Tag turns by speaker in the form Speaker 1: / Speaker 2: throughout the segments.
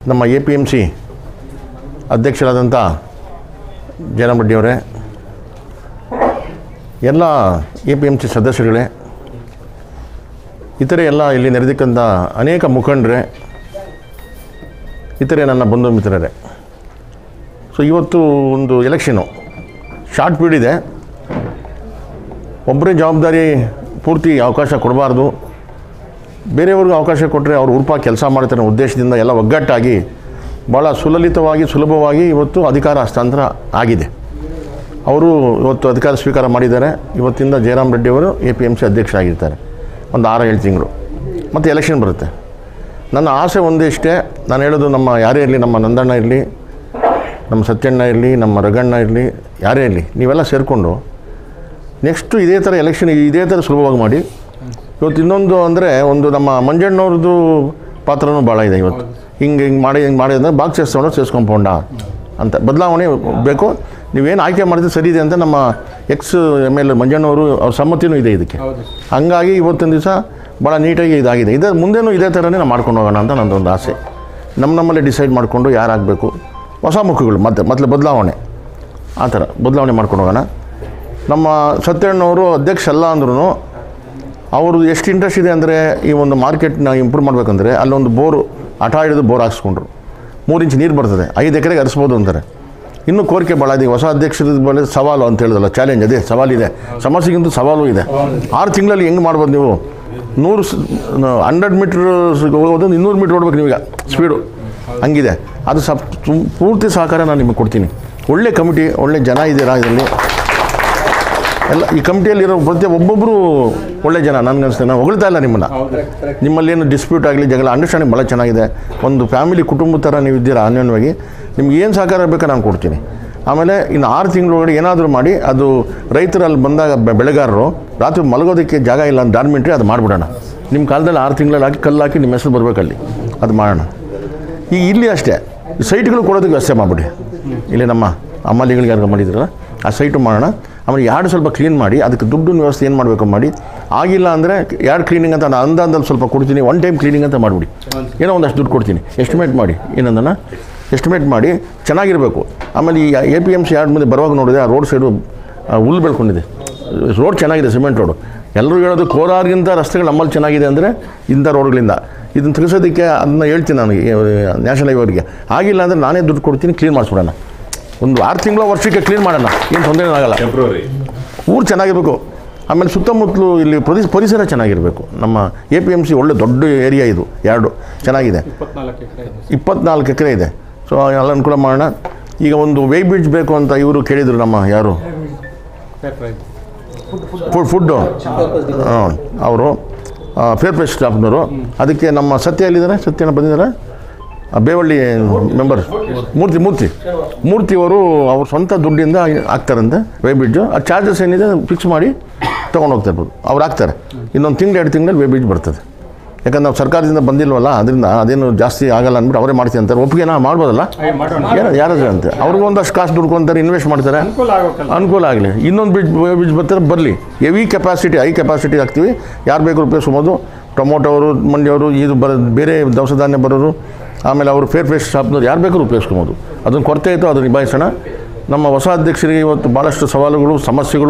Speaker 1: ನಮ್ಮ A P M C ಅಧ್ಯಕ್ಷರಾದಂಥ ಜಯರಾಮ್ ರೆಡ್ಡಿಯವರೇ ಎಲ್ಲ ಎ ಪಿ ಎಮ್ ಸಿ ಸದಸ್ಯರುಗಳೇ ಇತರೆ ಎಲ್ಲ ಇಲ್ಲಿ ನೆರೆದಿಕ್ಕಂಥ ಅನೇಕ ಮುಖಂಡರೇ ಇತರೆ ನನ್ನ ಬಂಧು ಮಿತ್ರರೇ ಸೊ ಇವತ್ತು ಒಂದು ಎಲೆಕ್ಷನು ಶಾರ್ಟ್ ಪೀರಿಯಡ್ ಇದೆ ಒಬ್ಬರೇ ಜವಾಬ್ದಾರಿ ಪೂರ್ತಿ ಅವಕಾಶ ಕೊಡಬಾರ್ದು ಬೇರೆಯವ್ರಿಗೆ ಅವಕಾಶ ಕೊಟ್ಟರೆ ಅವ್ರು ಉರುಪಾಗಿ ಕೆಲಸ ಮಾಡ್ತಾರೆ ಅನ್ನೋ ಉದ್ದೇಶದಿಂದ ಎಲ್ಲ ಒಗ್ಗಟ್ಟಾಗಿ ಭಾಳ ಸುಲಲಿತವಾಗಿ ಸುಲಭವಾಗಿ ಇವತ್ತು ಅಧಿಕಾರ ಹಸ್ತಾಂತರ ಆಗಿದೆ ಅವರು ಇವತ್ತು ಅಧಿಕಾರ ಸ್ವೀಕಾರ ಮಾಡಿದ್ದಾರೆ ಇವತ್ತಿಂದ ಜಯರಾಮ್ ರೆಡ್ಡಿಯವರು ಎ ಪಿ ಎಮ್ ಸಿ ಅಧ್ಯಕ್ಷ ಆಗಿರ್ತಾರೆ ಒಂದು ಆರು ಏಳು ತಿಂಗಳು ಮತ್ತು ಎಲೆಕ್ಷನ್ ಬರುತ್ತೆ ನನ್ನ ಆಸೆ ಒಂದೇ ಇಷ್ಟೇ ನಾನು ಹೇಳೋದು ನಮ್ಮ ಯಾರೇ ಇರಲಿ ನಮ್ಮ ನಂದಣ್ಣ ಇರಲಿ ನಮ್ಮ ಸತ್ಯಣ್ಣ ಇರಲಿ ನಮ್ಮ ರಗಣ್ಣ ಇರಲಿ ಯಾರೇ ಇರಲಿ ನೀವೆಲ್ಲ ಸೇರಿಕೊಂಡು ನೆಕ್ಸ್ಟು ಇದೇ ಥರ ಎಲೆಕ್ಷನ್ ಇದೇ ಥರ ಸುಲಭವಾಗಿ ಮಾಡಿ ಇವತ್ತು ಇನ್ನೊಂದು ಅಂದರೆ ಒಂದು ನಮ್ಮ ಮಂಜಣ್ಣವ್ರದ್ದು ಪಾತ್ರನೂ ಭಾಳ ಇದೆ ಇವತ್ತು ಹಿಂಗೆ ಹಿಂಗೆ ಮಾಡಿ ಹಿಂಗೆ ಮಾಡಿ ಅಂದರೆ ಬಾಕ್ಸ್ ಸೇರಿಸ್ಕೊಂಡು ಸೇರಿಸ್ಕೊಂಪೌಂಡ ಅಂತ ಬದಲಾವಣೆ ಬೇಕು ನೀವೇನು ಆಯ್ಕೆ ಮಾಡಿದ್ರೆ ಸರಿ ಇದೆ ಅಂತ ನಮ್ಮ ಎಕ್ಸ್ ಎಮ್ ಎಲ್ ಮಂಜಣ್ಣವರು ಅವ್ರ ಸಮ್ಮತಿನೂ ಇದೆ ಇದಕ್ಕೆ ಹಂಗಾಗಿ ಇವತ್ತಿನ ದಿವಸ ಭಾಳ ನೀಟಾಗಿ ಇದಾಗಿದೆ ಇದೇ ಮುಂದೆನೂ ಇದೇ ಥರನೇ ನಾವು ಮಾಡ್ಕೊಂಡು ಹೋಗೋಣ ಅಂತ ನನ್ನದೊಂದು ಆಸೆ ನಮ್ಮ ನಮ್ಮಲ್ಲೇ ಡಿಸೈಡ್ ಮಾಡಿಕೊಂಡು ಯಾರಾಗಬೇಕು ಹೊಸ ಮುಖಗಳು ಮತ್ತೆ ಮೊದಲು ಬದಲಾವಣೆ ಆ ಥರ ಬದಲಾವಣೆ ಮಾಡ್ಕೊಂಡು ಹೋಗೋಣ ನಮ್ಮ ಸತ್ಯಣ್ಣವರು ಅಧ್ಯಕ್ಷ ಅಲ್ಲ ಅಂದ್ರೂ ಅವರು ಎಷ್ಟು ಇಂಟ್ರೆಸ್ಟ್ ಇದೆ ಅಂದರೆ ಈ ಒಂದು ಮಾರ್ಕೆಟ್ನ ಇಂಪ್ರೂವ್ ಮಾಡಬೇಕಂದ್ರೆ ಅಲ್ಲೊಂದು ಬೋರು ಹಠ ಹಿಡಿದು ಬೋರ್ ಹಾಕ್ಸ್ಕೊಂಡ್ರು ಮೂರು ಇಂಚ್ ನೀರು ಬರ್ತದೆ ಐದು ಎಕರೆಗೆ ಹರಿಸ್ಬೋದು ಅಂತಾರೆ ಇನ್ನೂ ಕೋರಿಕೆ ಭಾಳ ಇದೆ ಹೊಸ ಅಧ್ಯಕ್ಷರ ಮೇಲೆ ಸವಾಲು ಅಂತ ಹೇಳಿದಲ್ಲ ಚಾಲೆಂಜ್ ಅದೇ ಸವಾಲಿದೆ ಸಮಸ್ಯೆಗಿಂತ ಸವಾಲು ಇದೆ ಆರು ತಿಂಗಳಲ್ಲಿ ಹೆಂಗೆ ಮಾಡ್ಬೋದು ನೀವು ನೂರು ಹಂಡ್ರೆಡ್ ಮೀಟ್ರ್ ಹೋಗೋದು ಇನ್ನೂರು ಮೀಟ್ರ್ ಓಡ್ಬೇಕು ನೀವೀಗ ಸ್ಪೀಡು ಹಂಗಿದೆ ಅದು ಸಪ್ ಪೂರ್ತಿ ಸಹಕಾರ ನಾನು ನಿಮಗೆ ಕೊಡ್ತೀನಿ ಒಳ್ಳೆ ಕಮಿಟಿ ಒಳ್ಳೆ ಜನ ಇದ್ದೀರಾ ಇದರಲ್ಲಿ ಎಲ್ಲ ಈ ಕಮಿಟಿಯಲ್ಲಿರೋ ಪ್ರತಿ ಒಬ್ಬೊಬ್ಬರು ಒಳ್ಳೆ ಜನ ನನಗೆ ಅನಿಸ್ತದೆ ನಾನು ಹೊಗಳ್ತಾ ಇಲ್ಲ ನಿಮ್ಮನ್ನು ನಿಮ್ಮಲ್ಲಿ ಏನು ಡಿಸ್ಪ್ಯೂಟ್ ಆಗಲಿ ಜಗಳ ಅಂಡರ್ಸ್ಟ್ಯಾಂಡಿಂಗ್ ಭಾಳ ಚೆನ್ನಾಗಿದೆ ಒಂದು ಫ್ಯಾಮಿಲಿ ಕುಟುಂಬದ ಥರ ನೀವು ಇದ್ದೀರಾ ಅನ್ಯೋನ್ಯವಾಗಿ ನಿಮ್ಗೆ ಏನು ಸಹಕಾರ ಬೇಕೋ ನಾನು ಕೊಡ್ತೀನಿ ಆಮೇಲೆ ಇನ್ನು ಆರು ತಿಂಗಳೊಳಗಡೆ ಏನಾದರೂ ಮಾಡಿ ಅದು ರೈತರಲ್ಲಿ ಬಂದಾಗ ಬೆ- ಬೆಳೆಗಾರರು ರಾತ್ರಿ ಮಲಗೋದಕ್ಕೆ ಜಾಗ ಇಲ್ಲ ಅಂತ ಡಾರ್ಮೆಂಟ್ರಿ ಅದು ಮಾಡಿಬಿಡೋಣ ನಿಮ್ಮ ಕಾಲದಲ್ಲಿ ಆರು ತಿಂಗಳಲ್ಲಿ ಹಾಕಿ ಕಲ್ಲು ಹಾಕಿ ನಿಮ್ಮ ಹೆಸರು ಬರಬೇಕಲ್ಲಿ ಅದು ಮಾಡೋಣ ಈಗ ಇಲ್ಲಿ ಅಷ್ಟೇ ಈ ಸೈಟ್ಗಳು ಕೊಡೋದಕ್ಕೆ ವ್ಯವಸ್ಥೆ ಮಾಡಿಬಿಡಿ ಇಲ್ಲಿ ನಮ್ಮ ಅಮ್ಮಲಿಗಳಿಗೆ ಯಾರು ಮಾಡಿದ್ರಲ್ಲ ಆ ಸೈಟು ಮಾಡೋಣ ಆಮೇಲೆ ಯಾರ್ಡ್ ಸ್ವಲ್ಪ ಕ್ಲೀನ್ ಮಾಡಿ ಅದಕ್ಕೆ ದುಡ್ಡಿನ ವ್ಯವಸ್ಥೆ ಏನು ಮಾಡಬೇಕು ಮಾಡಿ ಆಗಿಲ್ಲ ಅಂದರೆ ಯಾರ್ಡ್ ಕ್ಲೀನಿಂಗ್ ಅಂತ ನಾನು ಅಂದಾಂದಲ್ಲಿ ಸ್ವಲ್ಪ ಕೊಡ್ತೀನಿ ಒನ್ ಟೈಮ್ ಕ್ಲೀನಿಂಗ್ ಅಂತ ಮಾಡಿಬಿಡಿ ಏನೋ ಒಂದಷ್ಟು ದುಡ್ಡು ಕೊಡ್ತೀನಿ ಎಸ್ಟಿಮೇಟ್ ಮಾಡಿ ಏನಂದನ ಎಸ್ಟಿಮೇಟ್ ಮಾಡಿ ಚೆನ್ನಾಗಿರಬೇಕು ಆಮೇಲೆ ಈ A P M C yard ಮುಂದೆ ಬರುವಾಗ ನೋಡಿದೆ ಆ ರೋಡ್ ಸೈಡು ಹುಲ್ಲು ಬೆಳ್ಕೊಂಡಿದೆ ರೋಡ್ ಚೆನ್ನಾಗಿದೆ ಸಿಮೆಂಟ್ ರೋಡು ಎಲ್ಲರೂ ಹೇಳೋದು ಕೋಲಾರ್ಗಿಂತ ರಸ್ತೆಗಳು ನಮ್ಮಲ್ಲಿ ಚೆನ್ನಾಗಿದೆ ಅಂದರೆ ಇಂಥ ರೋಡ್ಗಳಿಂದ ಇದನ್ನು ತಿಳಿಸೋದಕ್ಕೆ ಅದನ್ನ ಹೇಳ್ತೀನಿ ನಾನು ನ್ಯಾಷನಲ್ ಹೈವೇವರಿಗೆ ಆಗಿಲ್ಲ ಅಂದರೆ ನಾನೇ ದುಡ್ಡು ಕೊಡ್ತೀನಿ ಕ್ಲೀನ್ ಮಾಡಿಸ್ಬಿಡೋಣ ಒಂದು ಆರು ತಿಂಗಳ ವರ್ಷಕ್ಕೆ ಕ್ಲೀನ್ ಮಾಡೋಣ ಏನು ತೊಂದರೆ ಆಗಲ್ಲ
Speaker 2: ಫೆಬ್ರವರಿ
Speaker 1: ಊರು ಚೆನ್ನಾಗಿರಬೇಕು ಆಮೇಲೆ ಸುತ್ತಮುತ್ತಲು ಇಲ್ಲಿ ಪರಿಸ್ ಪರಿಸರ ಚೆನ್ನಾಗಿರಬೇಕು ನಮ್ಮ ಎ ಪಿ ಎಮ್ ಸಿ ಒಳ್ಳೆ ದೊಡ್ಡ ಏರಿಯಾ ಇದು ಎರಡು ಚೆನ್ನಾಗಿದೆ
Speaker 3: ಇಪ್ಪತ್ನಾಲ್ಕು ಎಕರೆ
Speaker 1: ಇಪ್ಪತ್ನಾಲ್ಕು ಎಕರೆ ಇದೆ ಸೊ ಎಲ್ಲ ಅನುಕೂಲ ಮಾಡೋಣ ಈಗ ಒಂದು ವೇ ಬ್ರಿಡ್ಜ್ ಬೇಕು ಅಂತ ಇವರು ಕೇಳಿದರು ನಮ್ಮ ಯಾರು
Speaker 3: ಫೇರ್ ಪ್ರೈಸ್
Speaker 1: ಫುಡ್ ಫುಡ್ಡು ಹಾಂ ಅವರು ಫೇರ್ ಪ್ರೈಸ್ ಸ್ಟಾಫ್ನವರು ಅದಕ್ಕೆ ನಮ್ಮ ಸತ್ಯ ಎಲ್ಲಿದ್ದಾರೆ ಸತ್ಯನ ಬಂದಿದ್ದಾರೆ ಆ ಬೇವಳ್ಳಿ ಮೆಂಬರ್ ಮೂರ್ತಿ ಮೂರ್ತಿ ಮೂರ್ತಿಯವರು ಅವ್ರ ಸ್ವಂತ ದುಡ್ಡಿಂದ ಹಾಕ್ತಾರಂತೆ ವೇ ಬ್ರಿಡ್ಜು ಆ ಚಾರ್ಜಸ್ ಏನಿದೆ ಫಿಕ್ಸ್ ಮಾಡಿ ತೊಗೊಂಡು ಹೋಗ್ತಾ ಇರ್ಬೋದು ಅವ್ರು ಹಾಕ್ತಾರೆ ಇನ್ನೊಂದು ತಿಂಗಳು ಎರಡು ತಿಂಗಳಲ್ಲಿ ವೇ ಬ್ರಿಡ್ಜ್ ಬರ್ತದೆ ಯಾಕಂದ್ರೆ ನಾವು ಸರ್ಕಾರದಿಂದ ಬಂದಿಲ್ವಲ್ಲ ಅದರಿಂದ ಅದೇನು ಜಾಸ್ತಿ ಆಗಲ್ಲ ಅಂದ್ಬಿಟ್ಟು ಅವರೇ ಮಾಡ್ತೀನಿ ಅಂತಾರೆ ಒಪ್ಪಿಗೆನ ಮಾಡ್ಬೋದಲ್ಲ
Speaker 3: ಮಾಡೋಣ
Speaker 1: ಯಾರು ಯಾರಾದ್ರೆ ಅಂತೆ ಅವ್ರಿಗೂ ಒಂದಷ್ಟು ಕಾಸು ದುಡ್ಕೊಂತಾರೆ ಇನ್ವೆಸ್ಟ್ ಮಾಡ್ತಾರೆ
Speaker 3: ಅನುಕೂಲ ಆಗೋಕ್ಕಲ್ಲ
Speaker 1: ಅನುಕೂಲ ಆಗಲಿ ಇನ್ನೊಂದು ಬ್ರಿಡ್ಜ್ ಬ್ರಿಡ್ಜ್ ಬರ್ತಾರೆ ಬರಲಿ ಹೆವಿ ಕೆಪಾಸಿಟಿ ಹೈ ಕೆಪಾಸಿಟಿ ಹಾಕ್ತೀವಿ ಯಾರು ಬೇಕು ಉಪಯೋಗಿಸ್ಬೋದು ಟೊಮೊಟೊ ಅವರು ಮಂಡಿಯವರು ಇದು ಬರ ಬೇರೆ ದವಸ ಧಾನ್ಯ ಬರೋರು ಆಮೇಲೆ ಅವರು ಫೇರ್ ಫ್ರೆಶ್ ಶಾಪ್ನವ್ರು ಯಾರು ಬೇಕಾದ್ರೂ ಉಪಯೋಗಿಸ್ಕೊಬೋದು ಅದನ್ನು ಕೊರತೆ ಇತ್ತು ಅದನ್ನು ನಿಭಾಯಿಸೋಣ ನಮ್ಮ ಹೊಸ ಅಧ್ಯಕ್ಷರಿಗೆ ಇವತ್ತು ಭಾಳಷ್ಟು ಸವಾಲುಗಳು ಸಮಸ್ಯೆಗಳು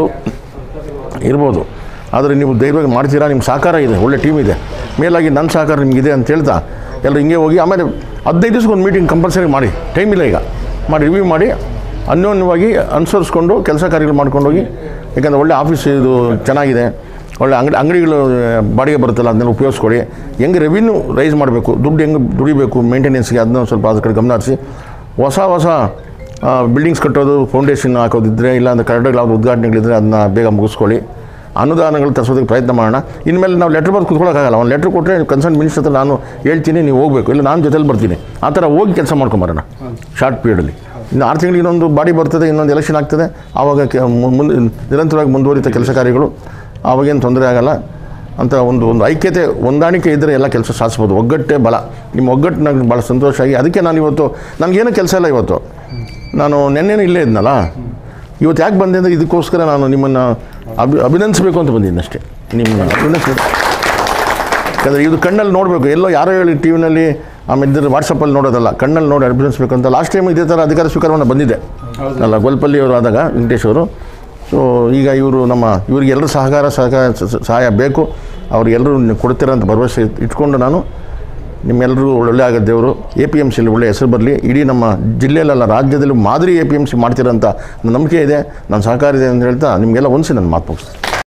Speaker 1: ಇರ್ಬೋದು ಆದರೆ ನೀವು ಧೈರ್ಯವಾಗಿ ಮಾಡ್ತೀರಾ ನಿಮ್ಮ ಸಹಕಾರ ಇದೆ ಒಳ್ಳೆ ಟೀಮ್ ಇದೆ ಮೇಲಾಗಿ ನನ್ನ ಸಹಕಾರ ನಿಮಗಿದೆ ಅಂತ ಹೇಳ್ತಾ ಎಲ್ಲರೂ ಹಿಂಗೆ ಹೋಗಿ ಆಮೇಲೆ ಹದಿನೈದು ದಿವ್ಸಕ್ಕೆ ಒಂದು ಮೀಟಿಂಗ್ ಕಂಪಲ್ಸರಿ ಮಾಡಿ ಟೈಮ್ ಇಲ್ಲ ಈಗ ಮಾಡಿ ರಿವ್ಯೂ ಮಾಡಿ ಅನ್ಯೋನ್ಯವಾಗಿ ಅನುಸರಿಸ್ಕೊಂಡು ಕೆಲಸ ಕಾರ್ಯಗಳು ಮಾಡ್ಕೊಂಡು ಹೋಗಿ ಯಾಕಂದರೆ ಒಳ್ಳೆ ಆಫೀಸ್ ಇದು ಚೆನ್ನಾಗಿದೆ ಒಳ್ಳೆ ಅಂಗಡಿ ಅಂಗಡಿಗಳು ಬಾಡಿಗೆ ಬರುತ್ತಲ್ಲ ಅದನ್ನೆಲ್ಲ ಉಪಯೋಗಿಸ್ಕೊಳ್ಳಿ ಹೆಂಗೆ ರೆವಿನ್ಯೂ ರೈಸ್ ಮಾಡಬೇಕು ದುಡ್ಡು ಹೆಂಗೆ ದುಡಿಬೇಕು ಮೇಂಟೆನೆನ್ಸ್ಗೆ ಅದನ್ನ ಸ್ವಲ್ಪ ಅದ್ರ ಕಡೆ ಗಮನ ಹರಿಸಿ ಹೊಸ ಹೊಸ ಬಿಲ್ಡಿಂಗ್ಸ್ ಕಟ್ಟೋದು ಫೌಂಡೇಶನ್ ಹಾಕೋದಿದ್ರೆ ಇಲ್ಲಾಂದ್ರೆ ಕರಡುಗಳು ಯಾವ್ದು ಉದ್ಘಾಟನೆಗಳಿದ್ರೆ ಅದನ್ನ ಬೇಗ ಮುಗಿಸ್ಕೊಳ್ಳಿ ಅನುದಾನಗಳು ತರಿಸೋದಕ್ಕೆ ಪ್ರಯತ್ನ ಮಾಡೋಣ ಇನ್ಮೇಲೆ ನಾವು ಲೆಟ್ರ್ ಬರೆದು ಕುತ್ಕೊಳ್ಳೋಕ್ಕಾಗಲ್ಲ ಒಂದು ಲೆಟ್ರ್ ಕೊಟ್ಟರೆ ಕನ್ಸರ್ನ್ ಮಿನಿಸ್ಟರ್ ಹತ್ರ ನಾನು ಹೇಳ್ತೀನಿ ನೀವು ಹೋಗಬೇಕು ಇಲ್ಲ ನಾನು ಜೊತೆಲಿ ಬರ್ತೀನಿ ಆ ಥರ ಹೋಗಿ ಕೆಲಸ ಮಾಡ್ಕೊಂಬರೋಣ ಶಾರ್ಟ್ ಪೀರಿಯಡಲ್ಲಿ ಇನ್ನು ಆರು ತಿಂಗಳಿಗೆ ಇನ್ನೊಂದು ಬಾಡಿ ಬರ್ತದೆ ಇನ್ನೊಂದು ಎಲೆಕ್ಷನ್ ಆಗ್ತದೆ ಆವಾಗ ಕೆ ಮುಂದೆ ನಿರಂತರವಾಗಿ ಮುಂದುವರಿತ ಕೆಲಸ ಕಾರ್ಯಗಳು ಆವಾಗೇನು ತೊಂದರೆ ಆಗಲ್ಲ ಅಂತ ಒಂದು ಒಂದು ಐಕ್ಯತೆ ಹೊಂದಾಣಿಕೆ ಇದ್ದರೆ ಎಲ್ಲ ಕೆಲಸ ಸಾಧಿಸ್ಬೋದು ಒಗ್ಗಟ್ಟೇ ಬಲ ನಿಮ್ಮ ಒಗ್ಗಟ್ಟು ನನಗೆ ಭಾಳ ಸಂತೋಷ ಆಗಿ ಅದಕ್ಕೆ ನಾನು ಇವತ್ತು ನನಗೇನು ಕೆಲಸ ಇಲ್ಲ ಇವತ್ತು ನಾನು ನೆನ್ನೆನೂ ಇಲ್ಲೇ ಇದ್ನಲ್ಲ ಇವತ್ತು ಯಾಕೆ ಬಂದೆ ಅಂದರೆ ಇದಕ್ಕೋಸ್ಕರ ನಾನು ನಿಮ್ಮನ್ನು ಅಭಿ ಅಭಿನಂದಿಸಬೇಕು ಅಂತ ಬಂದಿದ್ದೀನಿ ಅಷ್ಟೇ ನಿಮ್ಮನ್ನು ಅಭಿನಂದಿಸ್ಬೇಕು ಯಾಕಂದರೆ ಇದು ಕಣ್ಣಲ್ಲಿ ನೋಡಬೇಕು ಎಲ್ಲೋ ಯಾರೋ ಹೇಳಿ ಟಿ ವಿನಲ್ಲಿ ಆಮೇಲೆ ಇದ್ರ ವಾಟ್ಸಪ್ಪಲ್ಲಿ ನೋಡೋದಲ್ಲ ಕಣ್ಣಲ್ಲಿ ನೋಡಿ ಅಭಿನಯಿಸ್ಬೇಕು ಅಂತ ಲಾಸ್ಟ್ ಟೈಮ್ ಇದೇ ಥರ ಅಧಿಕಾರ ಸ್ವೀಕಾರವನ್ನು ಬಂದಿದೆ
Speaker 3: ಹೌದು.
Speaker 1: ಅಲ್ಲ ಗೋಲ್ಪಲ್ಲಿ ಅವರು ಆದಾಗ ವೆಂಕಟೇಶ್ ಅವರು ಸೊ ಈಗ ಇವರು ನಮ್ಮ ಇವರಿಗೆ ಎಲ್ಲರೂ ಸಹಕಾರ ಸಹಕಾರ ಸ- ಸ- ಸಹಾಯ ಬೇಕು ಅವ್ರಿಗೆಲ್ಲರೂ ಕೊಡ್ತೀರಂತ ಭರವಸೆ ಇಟ್- ಇಟ್ಕೊಂಡು ನಾನು ನಿಮ್ಮೆಲ್ಲರೂ ಒಳ್ಳೆ ಆಗೋ ದೇವರು ಎ ಪಿ ಎಮ್ ಸಿಲಿ ಒಳ್ಳೆ ಹೆಸರು ಬರಲಿ ಇಡೀ ನಮ್ಮ ಜಿಲ್ಲೆಯಲ್ಲ ರಾಜ್ಯದಲ್ಲಿ ಮಾದರಿ ಎ ಪಿ ಎಮ್ ಸಿ ಮಾಡ್ತೀರಂತ ನನ್ನ ನಂಬಿಕೆ ಇದೆ ನನ್ನ ಸಹಕಾರ ಇದೆ ಅಂತ ಹೇಳ್ತಾ ನಿಮಗೆಲ್ಲ ಒಂದ್ಸಿ ನನ್ನ ಮಾತು ಮುಗಿಸ್ತೀನಿ